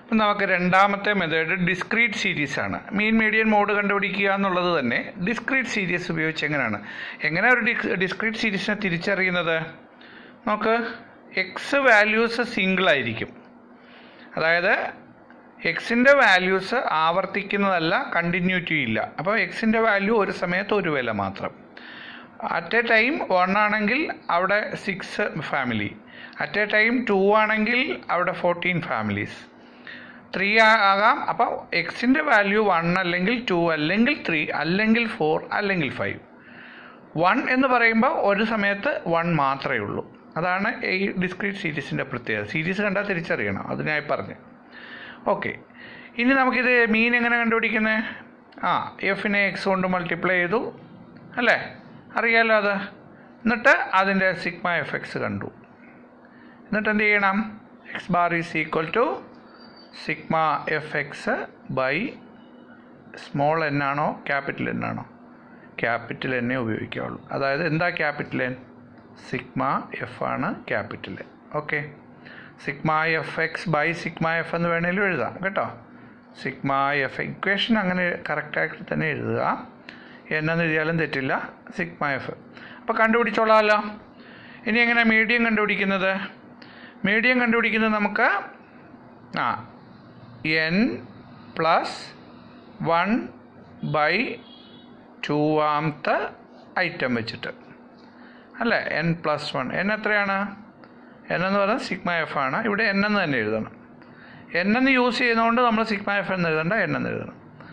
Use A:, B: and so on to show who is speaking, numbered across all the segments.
A: അപ്പം നമുക്ക് രണ്ടാമത്തെ മെത്തേഡ് ഡിസ്ക്രീറ്റ് സീരീസ് ആണ് മീൻ മീഡിയൻ മോഡ് കണ്ടുപിടിക്കുക എന്നുള്ളത് തന്നെ ഡിസ്ക്രീറ്റ് സീരീസ് ഉപയോഗിച്ച് എങ്ങനെയാണ് എങ്ങനെ ഒരു ഡിസ്ക്രീറ്റ് സീരീസിനെ തിരിച്ചറിയുന്നത് നമുക്ക് എക്സ് വാല്യൂസ് സിംഗിൾ ആയിരിക്കും അതായത് എക്സിൻ്റെ വാല്യൂസ് ആവർത്തിക്കുന്നതല്ല കണ്ടിന്യൂറ്റി ഇല്ല അപ്പോൾ എക്സിൻ്റെ വാല്യൂ ഒരു സമയത്ത് ഒരു വില മാത്രം അറ്റ് എ ടൈം വൺ ആണെങ്കിൽ അവിടെ six family at a time two ആണെങ്കിൽ അവിടെ ഫോർട്ടീൻ ഫാമിലീസ് ത്രീ ആകാം അപ്പോൾ എക്സിൻ്റെ വാല്യൂ വൺ അല്ലെങ്കിൽ ടു അല്ലെങ്കിൽ ത്രീ അല്ലെങ്കിൽ ഫോർ അല്ലെങ്കിൽ ഫൈവ് വൺ എന്ന് പറയുമ്പോൾ ഒരു സമയത്ത് വൺ മാത്രമേ ഉള്ളൂ അതാണ് ഈ ഡിസ്ക്രീറ്റ് സീരീസിൻ്റെ പ്രത്യേകത സീരീസ് കണ്ടാൽ തിരിച്ചറിയണം അതിനായി പറഞ്ഞു ഓക്കെ ഇനി നമുക്കിത് മീൻ എങ്ങനെ കണ്ടുപിടിക്കുന്നത് ആ എഫിനെ എക്സ് കൊണ്ട് മൾട്ടിപ്ലൈ ചെയ്തു അല്ലേ അറിയാലോ അത് എന്നിട്ട് അതിൻ്റെ സിഗ്മ എഫ് എക്സ് കണ്ടു എന്നിട്ട് എന്ത് ചെയ്യണം X bar is equal to sigma F X by small N ആണോ ക്യാപിറ്റൽ എൻ ആണോ ക്യാപിറ്റൽ എന്നെ ഉപയോഗിക്കാവുള്ളൂ അതായത് എന്താ ക്യാപിറ്റൽ എൻ സിഗ്മ എഫ് ആണ് capital N okay sigma F X by sigma F എന്ന് വേണേലും എഴുതാം കേട്ടോ സിഗ്മ എഫ് ഇക്വേഷൻ അങ്ങനെ കറക്റ്റായിട്ട് തന്നെ എഴുതുക എന്നെന്ന് എഴുതിയാലും തെറ്റില്ല സിഗ്മ എഫ് അപ്പോൾ കണ്ടുപിടിച്ചോളാമല്ലോ ഇനി എങ്ങനെ മീഡിയം കണ്ടുപിടിക്കുന്നത് മീഡിയം കണ്ടുപിടിക്കുന്നത് നമുക്ക് ആ എൻ പ്ലസ് വൺ ബൈ ടൂവാമത്തെ ഐറ്റം വെച്ചിട്ട് അല്ലേ എൻ പ്ലസ് വൺ എൻ എത്രയാണ് എൻ എന്ന് പറയുന്നത് സിഗ്മ എഫ് ആണ് ഇവിടെ എൻ എന്ന് തന്നെ എഴുതണം എൻ എന്ന് യൂസ് ചെയ്യുന്നതുകൊണ്ട് നമ്മൾ സിഗ്മ എഫ് എന്ന് എഴുതണ്ട എൻ എന്ന് എഴുതണം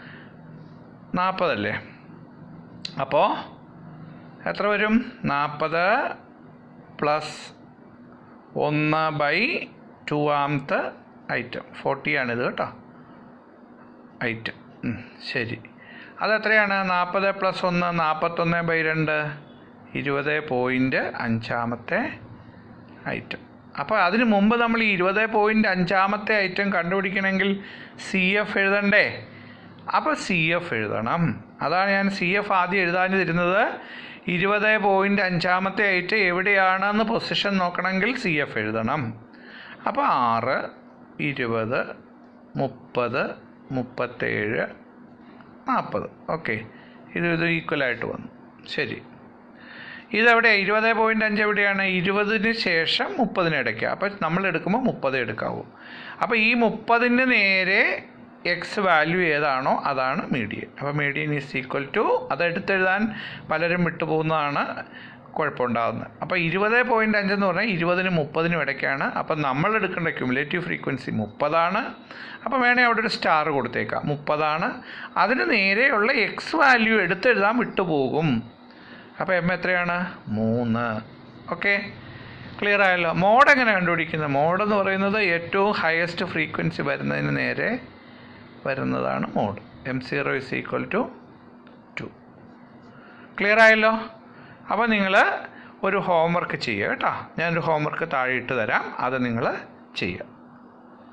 A: നാൽപ്പതല്ലേ അപ്പോൾ എത്ര വരും നാൽപ്പത് പ്ലസ് ഒന്ന് ബൈ ടു ആമത്തെ ഐറ്റം ഫോർട്ടിയാണിത് കേട്ടോ ഐറ്റം ശരി അതെത്രയാണ് നാൽപ്പത് പ്ലസ് ഒന്ന് നാൽപ്പത്തൊന്ന് ബൈ രണ്ട് ഇരുപത് പോയിൻറ്റ് അഞ്ചാമത്തെ ഐറ്റം അപ്പോൾ അതിന് മുമ്പ് നമ്മൾ ഈ ഇരുപത് പോയിൻറ്റ് അഞ്ചാമത്തെ ഐറ്റം കണ്ടുപിടിക്കണമെങ്കിൽ സി എഫ് എഴുതണ്ടേ അപ്പോൾ സി എഫ് എഴുതണം അതാണ് ഞാൻ സി എഫ് ആദ്യം എഴുതാനിരുന്നത് ഇരുപത് പോയിൻറ്റ് അഞ്ചാമത്തെ ഐറ്റം എവിടെയാണെന്ന് പൊസിഷൻ നോക്കണമെങ്കിൽ സി എഫ് എഴുതണം അപ്പോൾ ആറ് ഇരുപത് മുപ്പത് മുപ്പത്തേഴ് നാൽപ്പത് ഓക്കെ ഇത് ഇത് ഈക്വലായിട്ട് വന്നു ശരി ഇതെവിടെ ഇരുപത് പോയിൻ്റ് അഞ്ച് എവിടെയാണ് ഇരുപതിന് ശേഷം മുപ്പതിന് ഇടയ്ക്ക് അപ്പോൾ നമ്മൾ എടുക്കുമ്പോൾ മുപ്പത് എടുക്കാവൂ അപ്പോൾ ഈ മുപ്പതിന് നേരെ എക്സ് വാല്യൂ ഏതാണോ അതാണ് മീഡിയൻ അപ്പോൾ മീഡിയൻ ഈസ് ഈക്വൽ ടു അത് എടുത്തെഴുതാൻ പലരും വിട്ടുപോകുന്നതാണ് കുഴപ്പമുണ്ടാകുന്നത് അപ്പോൾ ഇരുപത് പോയിൻ്റ് അഞ്ചെന്ന് പറഞ്ഞാൽ ഇരുപതിനും മുപ്പതിനും ഇടയ്ക്കാണ് അപ്പം നമ്മൾ എടുക്കേണ്ട ക്യുമുലേറ്റീവ് ഫ്രീക്വൻസി മുപ്പതാണ് അപ്പോൾ വേണേൽ അവിടെ ഒരു സ്റ്റാർ കൊടുത്തേക്കാം മുപ്പതാണ് അതിന് നേരെയുള്ള എക്സ് വാല്യൂ എടുത്തെഴുതാൻ വിട്ടുപോകും അപ്പോൾ എം എത്രയാണ് മൂന്ന് ഓക്കെ ക്ലിയർ ആയല്ലോ മോഡ് എങ്ങനെ കണ്ടുപിടിക്കുന്നത് മോഡ് എന്ന് പറയുന്നത് ഏറ്റവും ഹയസ്റ്റ് ഫ്രീക്വൻസി വരുന്നതിന് നേരെ വരുന്നതാണ് mode M zero is equal to two clear ആയല്ലോ അപ്പോൾ നിങ്ങൾ ഒരു ഹോംവർക്ക് ചെയ്യുക കേട്ടോ ഞാനൊരു ഹോംവർക്ക് താഴെ ഇട്ട് തരാം അത് നിങ്ങൾ ചെയ്യുക